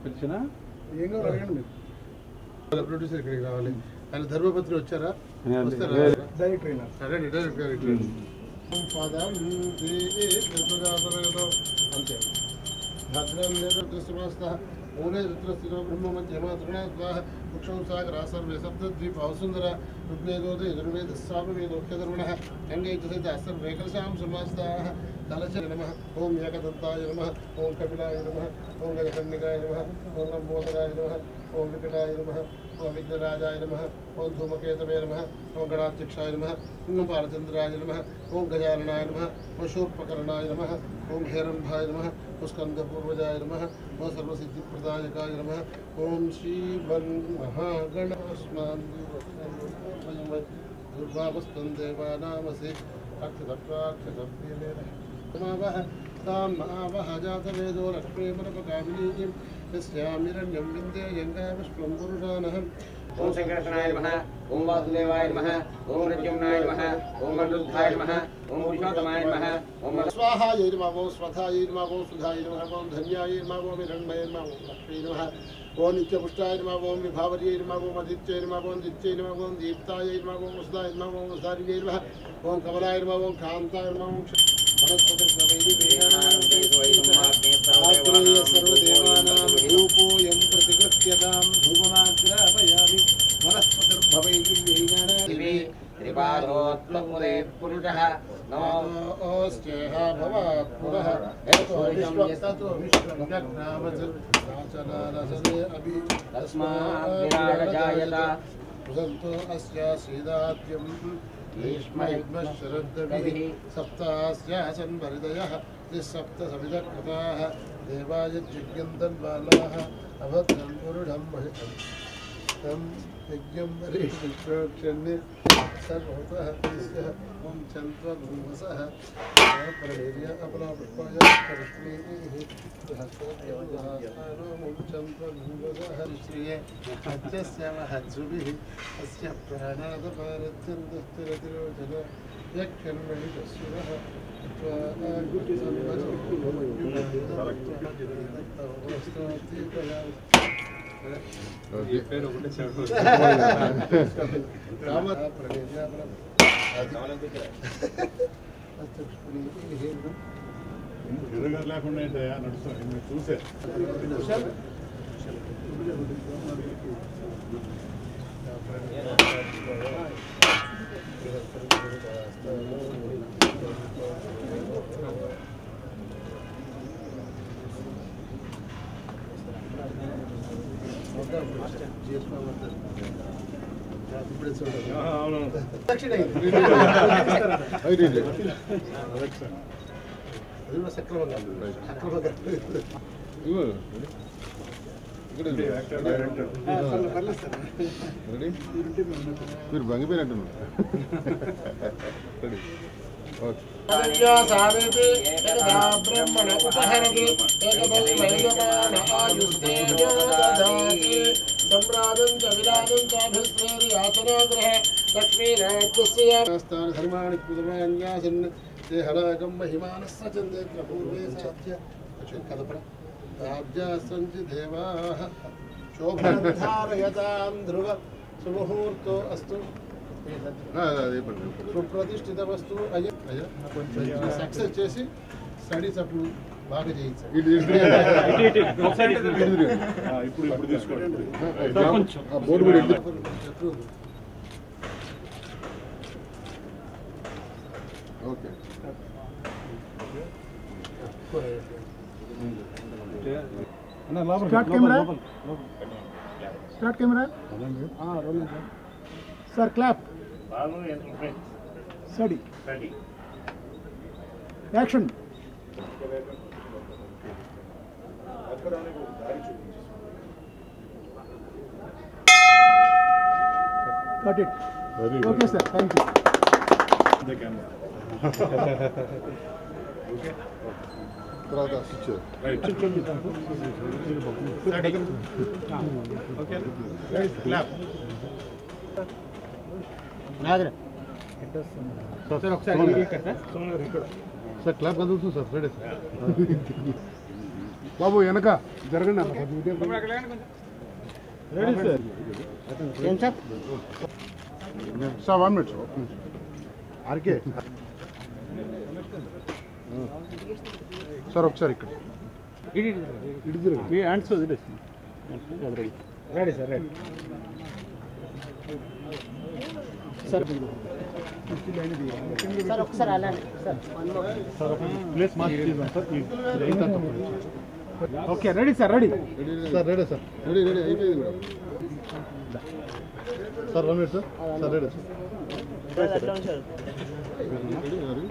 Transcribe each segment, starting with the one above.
పిలిచినా ఏం కావాలి అడగండి మీరు ప్రొడ్యూసర్ ఇక్కడికి రావాలి ఆయన ధర్మపత్రి వచ్చారా లేదు. వస్తారా? లేదు. డైరెక్టర్ అయినా సరే డైరెక్ట్ గా ఇట్లా. పాదం దేహే ప్రతుగాసనగతో అంతే భద్రం నేత్రస్మస్త మూలే రుద్రస్థితో బ్రహ్మ మధ్యమ తృణాద్వాహ వృక్షం సాగర సర్వే సప్తద్వీప వసుంధర రుగ్వేదోదయ ధనువేద సామవేదోఖ్యధర్మణ గంగై సహిత సర్వే కలశాం సమాస్తాః కలశ నమ ఓం ఏకదంతాయ నమ ఓం కపిలాయ నమ ఓం గజకర్ణికాయ నమ ఓం లంబోదరాయ నమ ఓం వికటాయ నమ ఓం విఘ్నరాజాయ నమ ఓం ధూమకేతవే నమ ఓం గణాధ్యక్షాయ నమ ఓం బాలచంద్రాయ నమ ఓం గజాననాయ నమ ఓం శూర్పకర్ణాయ నమ ఓం హేరంభాయ నమ ఓం స్కందపూర్వజాయ నమ ఓం సర్వసిద్ధిప్రదాయకాయ నమ ఓం శ్రీవన్ మహాగణస్మాన్ దుర్భావస్తం దేవానామసి అక్షరప్రాక్షరప్రియమేనమావహ తాం మహావహ జాతవేదో లక్ష్మీమనపకామినీం యస్యామిరణ్యం విందేయంగా విష్ణుం పురుషానహం ఓం శంకరకృష్ణాయ నమ ఓం వాసుదేవాయ నమ ఓం ప్రద్యుమ్నాయ నమ ఓం అనిరుద్ధాయ నమ ఓం పురుషోత్తమాయ నమ ఓం స్వాహాయ నమ ఓం స్వధాయ నమ ఓం సుధాయ నమ ఓం ధన్యాయ నమ ఓం హిరణ్మయ నమ ఓం లక్ష్మీ నమ ఓం నిత్యపుష్టాయ నమ ఓం విభావర్యై నమ ఓం అదిత్యై నమ ఓం దిత్యై నమ ఓం దీప్తాయ నమ ఓం వసుదాయ నమ ఓం వసుధారిణ్యై నమ ఓం కమలాయ నమ ఓం కాంతాయ నమ ఓం వనస్పతిర్వేదనాయ సర్వదేవానాం రూపోయం ప్రతిగృహ్యతాం ధూమమాగ్రాపయామి వనస్పతిర్భవైర్వేదానాయ త్రిపాదోత్మముదే పురుషः నమో ఓస్యేహ భవాత్ పునః ఏతో విశ్వస్తతో విశ్వజ్ఞామచరాచరారసనే అభి తస్మాద్విరాజాయత సంతో అస్య శ్రీదాద్యం భీష్మయుగ్మశరద్భిः సప్తాస్యాసన్ వరిదయः త్రిసప్త సవిదకృతాः దేవాయ జిజ్ఞन्तన్వాలాः అభద్రం పురుఢం మహితం తం యజ్ఞం వరేణ్య సర్వతः తస్య ఓం చంద్రభూమసः ప్రణీర్య అపలా పుష్పాయ కరిష్మీः ఓం చంద్రభూమసः శ్రియ అత్యస్య మహద్భుభిः అస్య ప్రాణాదపారత్యంతస్థిరతిరోచన యక్షన్మణి తస్సురः రామ ప్రణీర్య ఎదురుగా లేకుండా ఏంటయ్యా నడుస్తాను నేను చూసే అవునవును అది కూడా సక్రమంగా సక్రమంగా మీరు బంగిపోయినట్టున్నారు రెడీ ఓకే సారేతి ఏకదా బ్రహ్మణ ఉపహరతి ఏకదై వైద్యమాన ఆయుస్తేజో దదాతి సంప్రాదం చ విరాజం చాభిస్త్రేరి యాతనాగ్రహ లక్ష్మీనాథస్య స్థాన ధర్మాణి కుదమాన్యాసన్ దేహనాగం మహిమానస్య చందేత్ర పూర్వే సాధ్య కదపడ రాజ్యాసంచి దేవాః శోభాధారయతాం ధ్రువ సుముహూర్తో అస్తు అదే పని సుప్రతిష్ఠిత వస్తువు అయ్యా అయ్యా కొంచెం సక్సెస్ చేసి స్టడీస్ అప్పుడు బాగా చేయించాలి ఇటు ఇటు తిరిగి. ఇప్పుడు ఇప్పుడు తీసుకోండి ఆ బోర్డు కూడా ఇటు శత్రువులు okay start camera start camera sir clap steady action cut it okay sir thank you తర్వాత స్విచ్ సార్ క్లాప్ కదులుతుంది సార్ రెడీ సార్ బాబు వెనక జరగండి అన్న కొంచెం ఇటే ready sir sir one minute sir RK sir ఒకసారి ఇక్కడ ఇటు తిరగండి. మీ హ్యాండ్స్ వదిలేసి రెడీ సార్ రెడీ సార్ ఒకసారి అలానే సార్ ప్లేస్ మార్చి సార్ ఇది అయిన తర్వాత okay ready sir ready sir ready sir ready ready అయిపోయింది కూడా sir one minute sir sir ready sir sir అట్లా ఉంచారు రెడీ గారు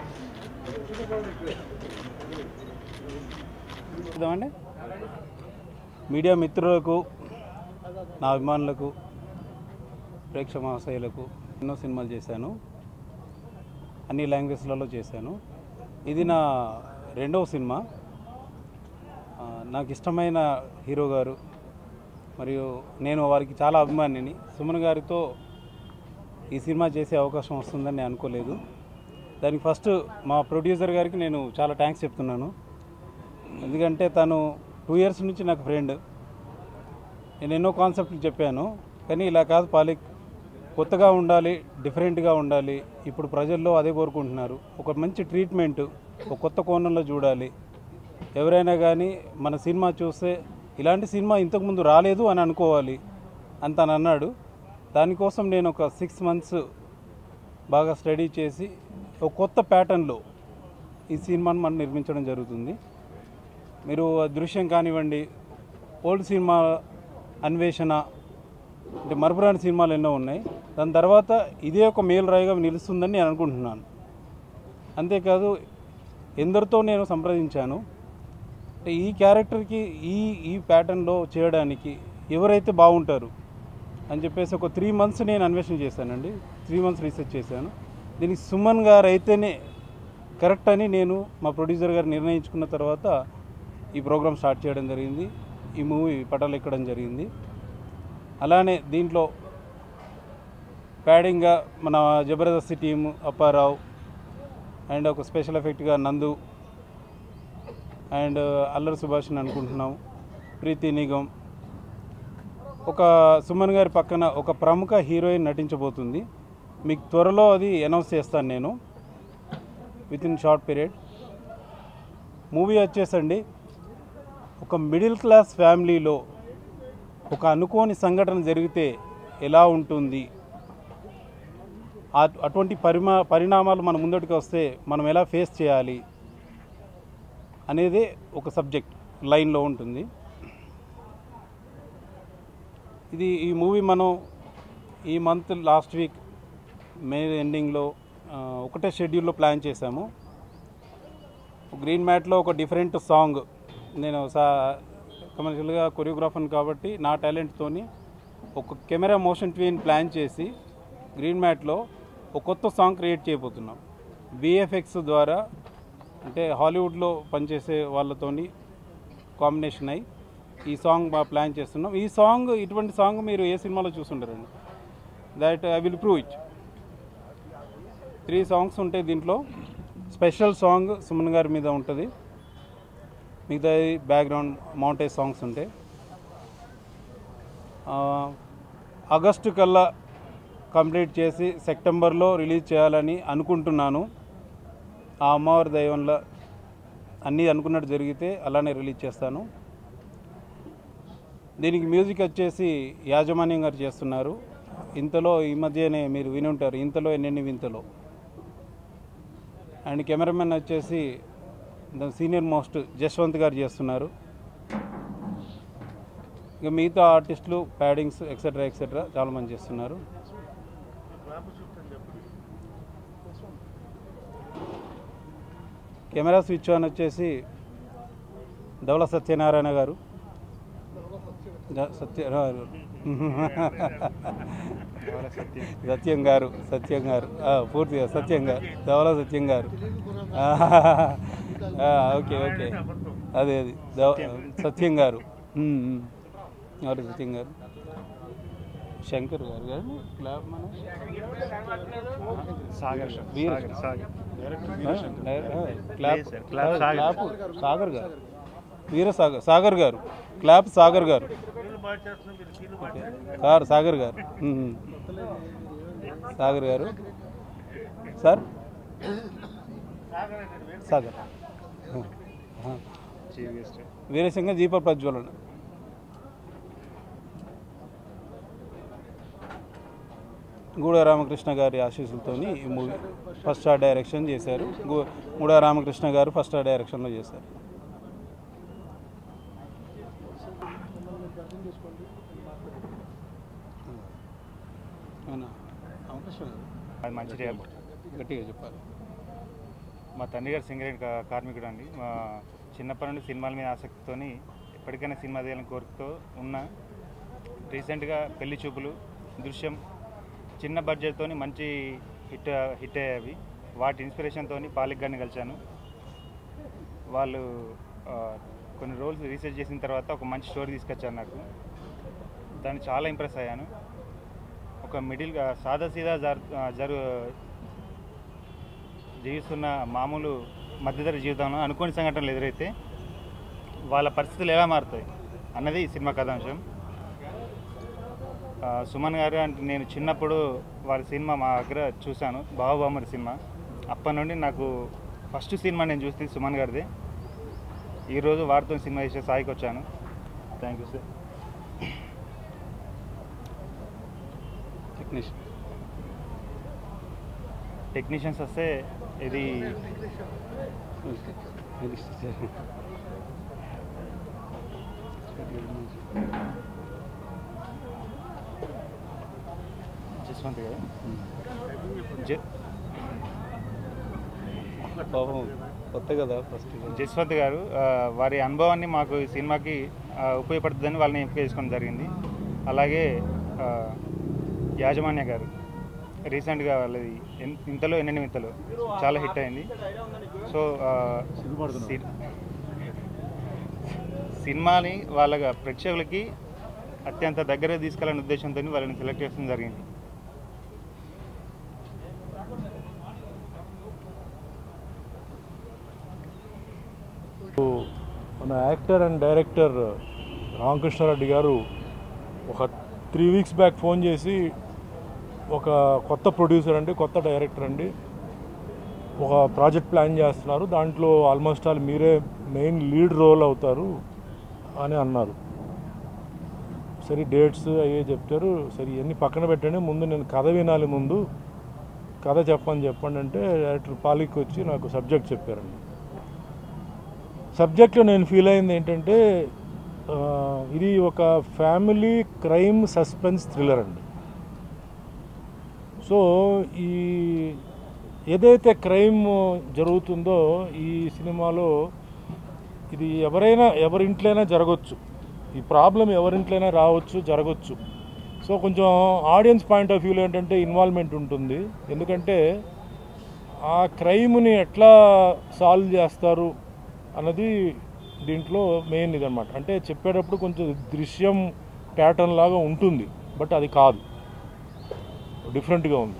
చూద్దామండి మీడియా మిత్రులకు నా అభిమానులకు ప్రేక్ష మహాశయులకు ఎన్నో సినిమాలు చేశాను అన్ని లాంగ్వేజ్లలో చేశాను ఇది నా రెండవ సినిమా ఆ, నాకు ఇష్టమైన హీరో గారు మరియు నేను వారికి చాలా అభిమానిని సుమన్ గారితో ఈ సినిమా చేసే అవకాశం వస్తుందని నేను అనుకోలేదు దానికి ఫస్ట్ మా ప్రొడ్యూసర్ గారికి నేను చాలా థ్యాంక్స్ చెప్తున్నాను ఎందుకంటే తను టూ ఇయర్స్ నుంచి నాకు ఫ్రెండ్ నేను ఎన్నో కాన్సెప్ట్లు చెప్పాను కానీ ఇలా కాదు పాలిక్ కొత్తగా ఉండాలి డిఫరెంట్గా ఉండాలి ఇప్పుడు ప్రజల్లో అదే కోరుకుంటున్నారు ఒక మంచి ట్రీట్మెంట్ ఒక కొత్త కోణంలో చూడాలి ఎవరైనా కానీ మన సినిమా చూస్తే ఇలాంటి సినిమా ఇంతకుముందు రాలేదు అని అనుకోవాలి అని తను అన్నాడు దానికోసం నేను ఒక సిక్స్ మంత్స్ బాగా స్టడీ చేసి ఒక కొత్త ప్యాటర్న్లో ఈ సినిమాను మనం నిర్మించడం జరుగుతుంది మీరు ఆ దృశ్యం కానివ్వండి ఓల్డ్ సినిమా అన్వేషణ అంటే మరపురాని సినిమాలు ఎన్నో ఉన్నాయి దాని తర్వాత ఇదే ఒక మేలు రాయిగా నిలుస్తుందని నేను అనుకుంటున్నాను అంతేకాదు ఎందరితో నేను సంప్రదించాను అంటే ఈ క్యారెక్టర్కి ఈ ఈ ప్యాటర్న్లో చేయడానికి ఎవరైతే బాగుంటారు అని చెప్పేసి ఒక త్రీ మంత్స్ నేను అన్వేషణ చేశానండి త్రీ మంత్స్ రీసెర్చ్ చేశాను దీనికి సుమన్ గారు అయితేనే కరెక్ట్ అని నేను మా ప్రొడ్యూసర్ గారు నిర్ణయించుకున్న తర్వాత ఈ ప్రోగ్రామ్ స్టార్ట్ చేయడం జరిగింది ఈ మూవీ పటాలు ఎక్కడం జరిగింది అలానే దీంట్లో ప్యాడింగ్గా మన జబర్దస్త్ టీము అప్పారావు అండ్ ఒక స్పెషల్ ఎఫెక్ట్గా నందు అండ్ అల్లరి సుభాష్ని అనుకుంటున్నాం ప్రీతి నిగం ఒక సుమన్ గారి పక్కన ఒక ప్రముఖ హీరోయిన్ నటించబోతుంది మీకు త్వరలో అది అనౌన్స్ చేస్తాను నేను with in short period movie వచ్చేసండి ఒక మిడిల్ క్లాస్ ఫ్యామిలీలో ఒక అనుకోని సంఘటన జరిగితే ఎలా ఉంటుంది ఆ- అటువంటి పరిమా పరిణామాలు మన ముందటికి వస్తే మనం ఎలా ఫేస్ చేయాలి అనేదే ఒక సబ్జెక్ట్ లైన్లో ఉంటుంది ఇది ఈ మూవీ మనం ఈ మంత్ లాస్ట్ వీక్ మే ఎండింగ్లో ఆ, ఒకటే షెడ్యూల్లో ప్లాన్ చేశాము గ్రీన్ మ్యాట్లో ఒక డిఫరెంట్ సాంగ్ నేను సా కమర్షియల్గా కొరియోగ్రాఫర్ కాబట్టి నా టాలెంట్తోని ఒక కెమెరా మోషన్ ట్వీన్ ప్లాన్ చేసి గ్రీన్ మ్యాట్లో ఒక కొత్త సాంగ్ క్రియేట్ చేయబోతున్నాం విఎఫ్ఎక్స్ ద్వారా అంటే హాలీవుడ్లో పనిచేసే వాళ్ళతోని కాంబినేషన్ అయి ఈ సాంగ్ బాగా ప్లాన్ చేస్తున్నాం ఈ సాంగ్ ఇటువంటి సాంగ్ మీరు ఏ సినిమాలో చూసుంటారండి that I will prove it three songs ఉంటాయి దీంట్లో స్పెషల్ సాంగ్ సుమన్ గారి మీద ఉంటుంది మిగతా బ్యాక్గ్రౌండ్ మౌంటేజ్ సాంగ్స్ ఉంటాయి ఆ, ఆగస్టు కల్లా కంప్లీట్ చేసి సెప్టెంబర్లో రిలీజ్ చేయాలని అనుకుంటున్నాను ఆ అమ్మవారి దైవంలో అన్నీ అనుకున్నట్టు జరిగితే అలానే రిలీజ్ చేస్తాను దీనికి మ్యూజిక్ వచ్చేసి యాజమాన్యం గారు చేస్తున్నారు ఇంతలో ఈ మధ్యనే మీరు విని ఉంటారు ఇంతలో ఎన్నెన్ని వింతలో అండ్ కెమెరామెన్ వచ్చేసి ద సీనియర్ మోస్ట్ జశ్వంత్ గారు చేస్తున్నారు ఇక మిగతా ఆర్టిస్టులు ప్యాడింగ్స్ ఎక్సెట్రా ఎక్సెట్రా చాలా మంది చేస్తున్నారు కెమెరా స్విచ్ ఆన్ వచ్చేసి ధవల సత్యనారాయణ గారు ద- సత్య సత్యం గారు సత్యం గారు ఆ, పూర్తిగా సత్యం గారు ధవల సత్యం గారు ఆ, ఆ, ఓకే ఓకే అదే అది ధవ- సత్యం గారు ఉమ్, ఉమ్. ఎవరు సత్యం గారు శంకర్ గారు గారు క్లాప్ మన సాగర్ వీర సాగర్ ఆ, డైర- ఆ, క్లాప్ క్లాప్ సాగర్ గారు వీరసాగర్ సాగర్ గారు క్లాప్ సాగర్ గారు సార్ సాగర్ గారు ఉమ్. సాగర్ గారు సార్ సాగర్ ఆ. వీరసింగ జీప ప్రజ్వలన గూడ రామకృష్ణ గారి ఆశీస్సులతోని ఈ మూవీ ఫస్ట్ స్టార్ డైరెక్షన్ చేశారు గు- గూడ రామకృష్ణ గారు ఫస్ట్ స్టార్ డైరెక్షన్లో చేశారు అవునా రామకృష్ణ గారు అది మంచిర్యాల గట్టిగా చెప్పాలి మా తండ్రి గారు సింగరేణి కా- కార్మికుడు అండి మా చిన్నప్పటి నుండి సినిమాల మీద ఆసక్తితోని ఎప్పటికైనా సినిమా తీయాలని కోరికతో ఉన్న రీసెంట్గా పెళ్లి చూపులు దృశ్యం చిన్న బడ్జెట్తోని మంచి హిట్ హిట్ అయ్యేవి వాటి ఇన్స్పిరేషన్తో పాలిక్ గారిని కలిశాను వాళ్ళు ఆ, కొన్ని రోల్స్ రీసెర్చ్ చేసిన తర్వాత ఒక మంచి స్టోరీ తీసుకొచ్చారు నాకు దాన్ని చాలా ఇంప్రెస్ అయ్యాను ఒక మిడిల్గా సాదా సీదా జరు జరు జీవిస్తున్న మామూలు మధ్యతరగతి జీవితంలో అనుకోని సంఘటనలు ఎదురైతే వాళ్ళ పరిస్థితులు ఎలా మారుతాయి అన్నది ఈ సినిమా కథాంశం ఆ, సుమన్ గారు అంటే నేను చిన్నప్పుడు వారి సినిమా మా దగ్గర చూశాను బాహుబామరి సినిమా అప్పటి నుండి నాకు ఫస్ట్ సినిమా నేను చూస్తే సుమన్ గారిది ఈరోజు వారితో సినిమా చేసే స్థాయికి వచ్చాను thank you sir technician technicians వస్తే ఇది జస్వంత్ గారు జ- పాపం కొత్త కదా ఫస్ట్ జస్వంత్ గారు ఆ, వారి అనుభవాన్ని మాకు ఈ సినిమాకి ఆ, ఉపయోగపడుతుందని వాళ్ళని ఎంపిక చేసుకోవడం జరిగింది అలాగే ఆ, యాజమాన్య గారు రీసెంట్గా వాళ్ళది ఎన్- ఇంతలో ఎన్నెన్ని వింతలు చాలా హిట్ అయింది సో ఆ, సి- సినిమాని వాళ్ళ ప్రేక్షకులకి అత్యంత దగ్గర తీసుకెళ్ళాలనే ఉద్దేశంతో వాళ్ళని సెలెక్ట్ చేయడం జరిగింది మన యాక్టర్ అండ్ డైరెక్టర్ రామకృష్ణారెడ్డి గారు ఒక త్రీ వీక్స్ బ్యాక్ ఫోన్ చేసి ఒక కొత్త ప్రొడ్యూసర్ అండి కొత్త డైరెక్టర్ అండి ఒక ప్రాజెక్ట్ ప్లాన్ చేస్తున్నారు దాంట్లో ఆల్మోస్ట్ ఆల్ మీరే మెయిన్ లీడ్ రోల్ అవుతారు అని అన్నారు సరే డేట్స్ అయ్యే చెప్తారు సరే ఇవన్నీ పక్కన పెట్టండి ముందు నేను కథ వినాలి ముందు కథ చెప్పని చెప్పండి అంటే డైరెక్టర్ పాలిక్ వచ్చి నాకు సబ్జెక్ట్ చెప్పారండి సబ్జెక్ట్లో నేను ఫీల్ అయింది ఏంటంటే ఆ, ఇది ఒక ఫ్యామిలీ క్రైమ్ సస్పెన్స్ థ్రిల్లర్ అండి సో ఈ ఏదైతే క్రైమ్ జరుగుతుందో ఈ సినిమాలో ఇది ఎవరైనా ఎవరింట్లైనా జరగవచ్చు ఈ ప్రాబ్లం ఎవరింట్లైనా రావచ్చు జరగవచ్చు సో కొంచెం ఆడియన్స్ పాయింట్ ఆఫ్ వ్యూలో ఏంటంటే ఇన్వాల్వ్మెంట్ ఉంటుంది ఎందుకంటే ఆ క్రైమ్ని ఎట్లా సాల్వ్ చేస్తారు అన్నది దీంట్లో మెయిన్ ఇదన్నమాట అంటే చెప్పేటప్పుడు కొంచెం దృశ్యం ప్యాటర్న్ లాగా ఉంటుంది బట్ అది కాదు డిఫరెంట్గా ఉంది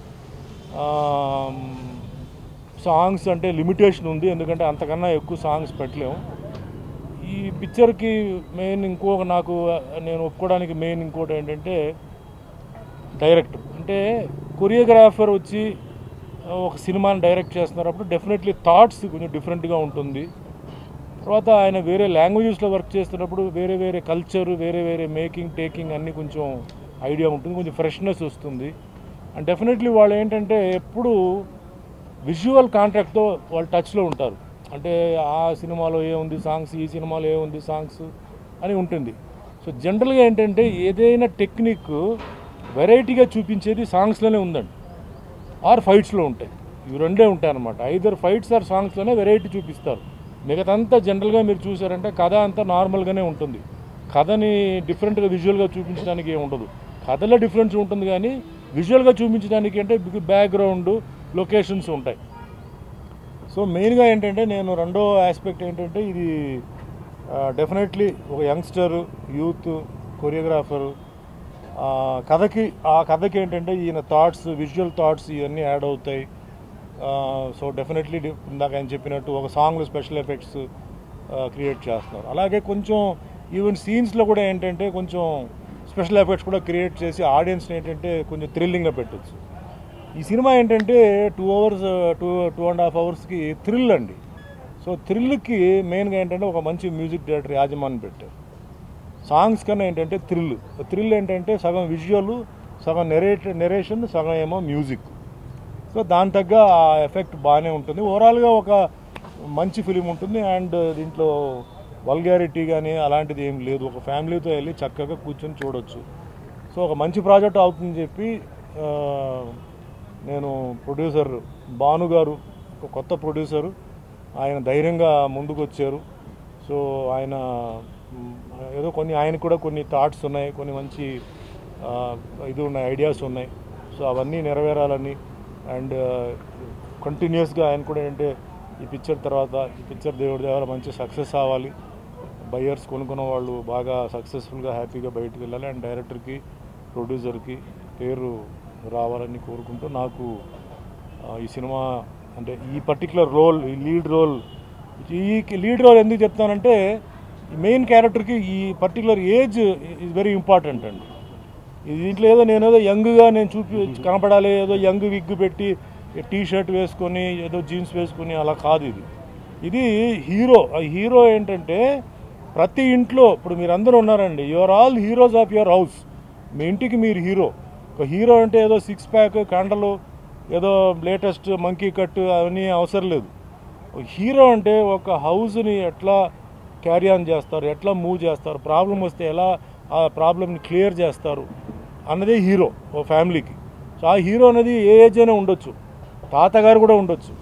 సాంగ్స్ అంటే లిమిటేషన్ ఉంది ఎందుకంటే అంతకన్నా ఎక్కువ సాంగ్స్ పెట్టలేము ఈ పిక్చర్కి మెయిన్ ఇంకొక నాకు నేను ఒప్పుకోవడానికి మెయిన్ ఇంకోటి ఏంటంటే డైరెక్టర్ అంటే కొరియోగ్రాఫర్ వచ్చి ఒక సినిమాని డైరెక్ట్ చేస్తున్నప్పుడు డెఫినెట్లీ థాట్స్ కొంచెం డిఫరెంట్గా ఉంటుంది తర్వాత ఆయన వేరే లాంగ్వేజెస్లో వర్క్ చేస్తున్నప్పుడు వేరే వేరే కల్చర్ వేరే వేరే మేకింగ్ టేకింగ్ అన్నీ కొంచెం ఐడియా ఉంటుంది కొంచెం ఫ్రెష్నెస్ వస్తుంది అండ్ డెఫినెట్లీ వాళ్ళు ఏంటంటే ఎప్పుడు విజువల్ కాంట్రాక్ట్తో వాళ్ళు టచ్లో ఉంటారు అంటే ఆ సినిమాలో ఏముంది సాంగ్స్ ఈ సినిమాలో ఏముంది సాంగ్స్ అని ఉంటుంది సో జనరల్గా ఏంటంటే ఏదైనా టెక్నిక్ వెరైటీగా చూపించేది సాంగ్స్లోనే ఉందండి ఆర్ ఫైట్స్లో ఉంటాయి ఇవి రెండే ఉంటాయి అనమాట ఐదర్ ఫైట్స్ ఆర్ సాంగ్స్లోనే వెరైటీ చూపిస్తారు మిగతాంతా జనరల్గా మీరు చూసారంటే కథ అంతా నార్మల్గానే ఉంటుంది కథని డిఫరెంట్గా విజువల్గా చూపించడానికి ఏమి ఉండదు కథలో డిఫరెన్స్ ఉంటుంది కానీ విజువల్గా చూపించడానికి అంటే బ్యాక్గ్రౌండ్ లొకేషన్స్ ఉంటాయి సో మెయిన్గా ఏంటంటే నేను రెండో ఆస్పెక్ట్ ఏంటంటే ఇది డెఫినెట్లీ ఒక యంగ్స్టర్ యూత్ కొరియోగ్రాఫరు కథకి ఆ కథకి ఏంటంటే ఈయన థాట్స్ విజువల్ థాట్స్ ఇవన్నీ యాడ్ అవుతాయి సో డెఫినెట్లీ ఇందాక ఆయన చెప్పినట్టు ఒక సాంగ్లో స్పెషల్ ఎఫెక్ట్స్ క్రియేట్ చేస్తున్నారు అలాగే కొంచెం ఈవెన్ సీన్స్లో కూడా ఏంటంటే కొంచెం స్పెషల్ ఎఫెక్ట్స్ కూడా క్రియేట్ చేసి ఆడియన్స్ని ఏంటంటే కొంచెం థ్రిల్లింగ్గా పెట్టచ్చు ఈ సినిమా ఏంటంటే two hours two two and half అవర్స్కి థ్రిల్ అండి సో థ్రిల్కి మెయిన్గా ఏంటంటే ఒక మంచి మ్యూజిక్ డైరెక్టర్ యాజమాన్ పెట్టారు సాంగ్స్ కన్నా ఏంటంటే థ్రిల్ థ్రిల్ ఏంటంటే సగం విజువల్ సగం నెరేట్ నెరేషన్ సగం ఏమో మ్యూజిక్ సో దాని తగ్గ ఆ ఎఫెక్ట్ బాగానే ఉంటుంది ఓవరాల్గా ఒక మంచి ఫిలిం ఉంటుంది అండ్ దీంట్లో వల్గారిటీ కానీ అలాంటిది ఏం లేదు ఒక ఫ్యామిలీతో వెళ్ళి చక్కగా కూర్చొని చూడొచ్చు సో ఒక మంచి ప్రాజెక్ట్ అవుతుందని చెప్పి ఆ, నేను ప్రొడ్యూసర్ భాను గారు ఒక కొత్త ప్రొడ్యూసరు ఆయన ధైర్యంగా ముందుకు వచ్చారు సో ఆయన మ్, ఏదో కొన్ని ఆయనకు కూడా కొన్ని థాట్స్ ఉన్నాయి కొన్ని మంచి ఆ, ఇది ఉన్నాయి ఐడియాస్ ఉన్నాయి సో అవన్నీ నెరవేరాలని అండ్ కంటిన్యూస్గా ఆయన కూడా ఏంటంటే ఈ పిక్చర్ తర్వాత ఈ పిక్చర్ దేవుడి దగ్గర మంచి సక్సెస్ అవ్వాలి బయ్యర్స్ కొనుక్కున్న వాళ్ళు బాగా సక్సెస్ఫుల్గా హ్యాపీగా బయటకు వెళ్ళాలి అండ్ డైరెక్టర్కి ప్రొడ్యూసర్కి పేరు రావాలని కోరుకుంటూ నాకు ఆ, ఈ సినిమా అంటే ఈ పర్టికులర్ రోల్ ఈ లీడ్ రోల్ ఈ లీడ్ రోల్ ఎందుకు చెప్తానంటే ఈ మెయిన్ క్యారెక్టర్కి ఈ particular age is very important అండి ఇది దీంట్లో ఏదో నేను ఏదో యంగ్గా నేను చూపి కనపడాలి ఏదో యంగ్ విగ్ పెట్టి టీ షర్ట్ వేసుకొని ఏదో జీన్స్ వేసుకొని అలా కాదు ఇది ఇది హీరో ఆ హీరో ఏంటంటే ప్రతి ఇంట్లో ఇప్పుడు మీరు అందరూ ఉన్నారండి your all heroes of your house మీ ఇంటికి మీరు హీరో ఒక హీరో అంటే ఏదో సిక్స్ ప్యాక్ కండలు ఏదో లేటెస్ట్ మంకీ కట్ అవన్నీ అవసరం లేదు ఒక హీరో అంటే ఒక హౌస్ని ఎట్లా క్యారీ ఆన్ చేస్తారు ఎట్లా మూవ్ చేస్తారు ప్రాబ్లం వస్తే ఎలా ఆ ప్రాబ్లమ్ని క్లియర్ చేస్తారు అన్నదే హీరో ఓ ఫ్యామిలీకి సో ఆ హీరో అనేది ఏ ఏజ్ అయినా ఉండొచ్చు తాతగారు కూడా ఉండొచ్చు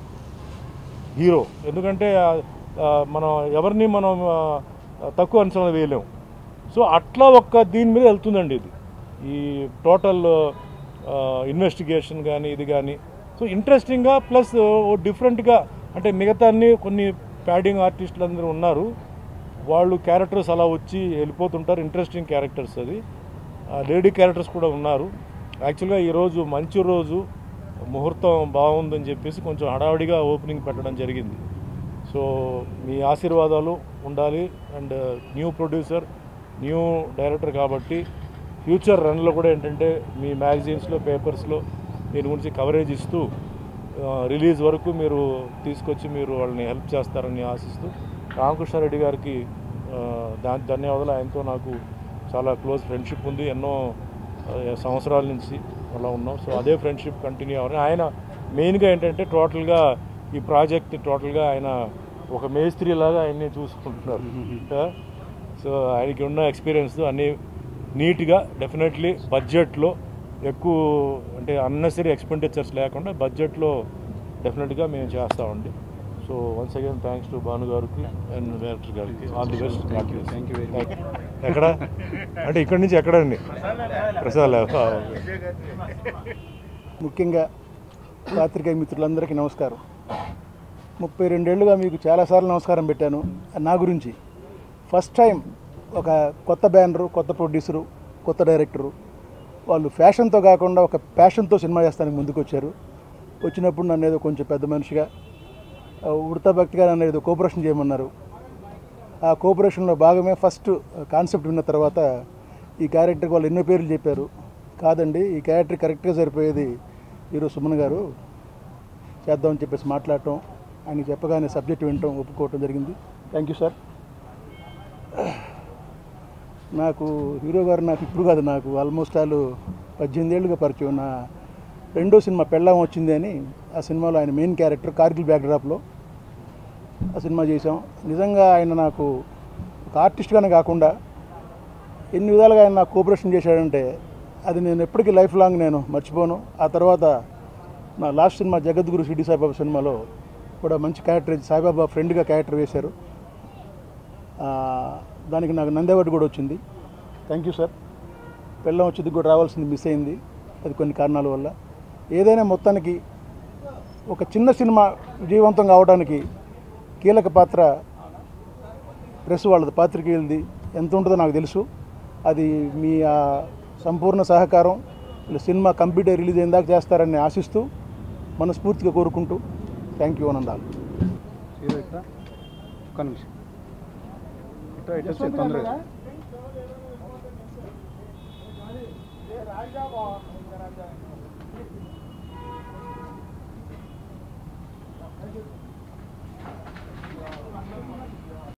హీరో ఎందుకంటే ఆ, ఆ, మనం ఎవరిని మనం ఆ, తక్కువ అంచనా వేయలేము సో అట్లా ఒక్క దీని మీద వెళ్తుందండి ఇది ఈ టోటల్ ఇన్వెస్టిగేషన్ కానీ ఇది కానీ సో ఇంట్రెస్టింగ్గా ప్లస్ డిఫరెంట్గా అంటే మిగతా అన్ని కొన్ని ప్యాడింగ్ ఆర్టిస్టులు అందరూ ఉన్నారు వాళ్ళు క్యారెక్టర్స్ అలా వచ్చి వెళ్ళిపోతుంటారు ఇంట్రెస్టింగ్ క్యారెక్టర్స్ అది లేడీ క్యారెక్టర్స్ కూడా ఉన్నారు యాక్చువల్గా ఈరోజు మంచి రోజు ముహూర్తం బాగుందని చెప్పేసి కొంచెం హడావిడిగా ఓపెనింగ్ పెట్టడం జరిగింది సో మీ ఆశీర్వాదాలు ఉండాలి and new producer new director కాబట్టి ఫ్యూచర్ రన్లో కూడా ఏంటంటే మీ మ్యాగజైన్స్లో పేపర్స్లో దీని గురించి కవరేజ్ ఇస్తూ ఆ, రిలీజ్ వరకు మీరు తీసుకొచ్చి మీరు వాళ్ళని హెల్ప్ చేస్తారని ఆశిస్తూ రామకృష్ణారెడ్డి గారికి ఆ, దాని ధన్యవాదాలు ఆయనతో నాకు చాలా క్లోజ్ ఫ్రెండ్షిప్ ఉంది ఎన్నో ఆ, సంవత్సరాల నుంచి అలా ఉన్నాం సో అదే ఫ్రెండ్షిప్ కంటిన్యూ అవ్వాలి ఆయన మెయిన్గా ఏంటంటే టోటల్గా ఈ ప్రాజెక్ట్ టోటల్గా ఆయన ఒక మేస్త్రి లాగా ఆయన్ని చూసుకుంటున్నారు ఆ, సో ఆయనకి ఉన్న ఎక్స్పీరియన్స్ అన్నీ నీట్గా డెఫినెట్లీ బడ్జెట్లో ఎక్కువ అంటే అన్నెసరీ ఎక్స్పెండిచర్స్ లేకుండా బడ్జెట్లో డెఫినెట్గా మేము చేస్తామండి so once again thanks to Bhanu గారికి అండ్ డైరెక్టర్ గారికి all the best thank you ఎక్కడ అంటే ఇక్కడి నుంచి ఎక్కడండి ప్రసాద్ ల్యాబ్. ఆ, ఓకే. ముఖ్యంగా పాత్రికేయ మిత్రులందరికీ నమస్కారం ముప్పై రెండేళ్లుగా మీకు చాలాసార్లు నమస్కారం పెట్టాను నా గురించి ఫస్ట్ టైం ఒక కొత్త బ్యానరు కొత్త ప్రొడ్యూసరు కొత్త డైరెక్టరు వాళ్ళు ఫ్యాషన్తో కాకుండా ఒక ప్యాషన్తో సినిమా చేస్తానికి ముందుకు వచ్చారు వచ్చినప్పుడు నన్ను ఏదో కొంచెం పెద్ద మనిషిగా ఆ, ఉడతా భక్తిగా నన్ను ఏదో కోఆపరేషన్ చేయమన్నారు ఆ కోఆపరేషన్లో భాగమే ఫస్ట్ కాన్సెప్ట్ విన్న తర్వాత ఈ క్యారెక్టర్కి వాళ్ళు ఎన్నో పేర్లు చెప్పారు కాదండి ఈ క్యారెక్టర్ కరెక్ట్గా సరిపోయేది హీరో సుమన్ గారు చేద్దామని చెప్పేసి మాట్లాడటం ఆయన చెప్పగానే సబ్జెక్ట్ వినటం ఒప్పుకోవటం జరిగింది థ్యాంక్ యూ సార్ నాకు హీరో గారు నాకు ఇప్పుడు కాదు నాకు ఆల్మోస్ట్ వాళ్ళు పద్దెనిమిది ఏళ్ళుగా పరిచయం నా రెండో సినిమా పెళ్ళాం వచ్చింది అని ఆ సినిమాలో ఆయన మెయిన్ క్యారెక్టర్ కార్గిల్ బ్యాక్డ్రాప్లో ఆ సినిమా చేసాం నిజంగా ఆయన నాకు ఒక ఆర్టిస్ట్గానే కాకుండా ఎన్ని విధాలుగా ఆయన నాకు కోఆపరేషన్ చేశాడంటే అది నేను ఎప్పటికీ లైఫ్ లాంగ్ నేను మర్చిపోను ఆ తర్వాత నా లాస్ట్ సినిమా జగద్గురు షిడి సాయిబాబా సినిమాలో కూడా మంచి క్యారెక్టర్ సాయిబాబా ఫ్రెండ్గా క్యారెక్టర్ వేశారు ఆ, దానికి నాకు నంది అవార్డు కూడా వచ్చింది థ్యాంక్ యూ సార్ పెళ్ళం వచ్చేది కూడా రావాల్సింది మిస్ అయింది అది కొన్ని కారణాల వల్ల ఏదైనా మొత్తానికి ఒక చిన్న సినిమా విజయవంతం కావడానికి కీలక పాత్ర ప్రెస్ వాళ్ళది పాత్రికేయులది ఎంత ఉంటుందో నాకు తెలుసు అది మీ ఆ సంపూర్ణ సహకారం ఇలా సినిమా కంప్యూటర్ రిలీజ్ అయిందాక చేస్తారని ఆశిస్తూ మనస్ఫూర్తిగా కోరుకుంటూ థ్యాంక్ యూ అనందాలు హీరో ఇక్కడ ఒక్క నిమిషం ఇటు ఇటు వచ్చే తొందరగా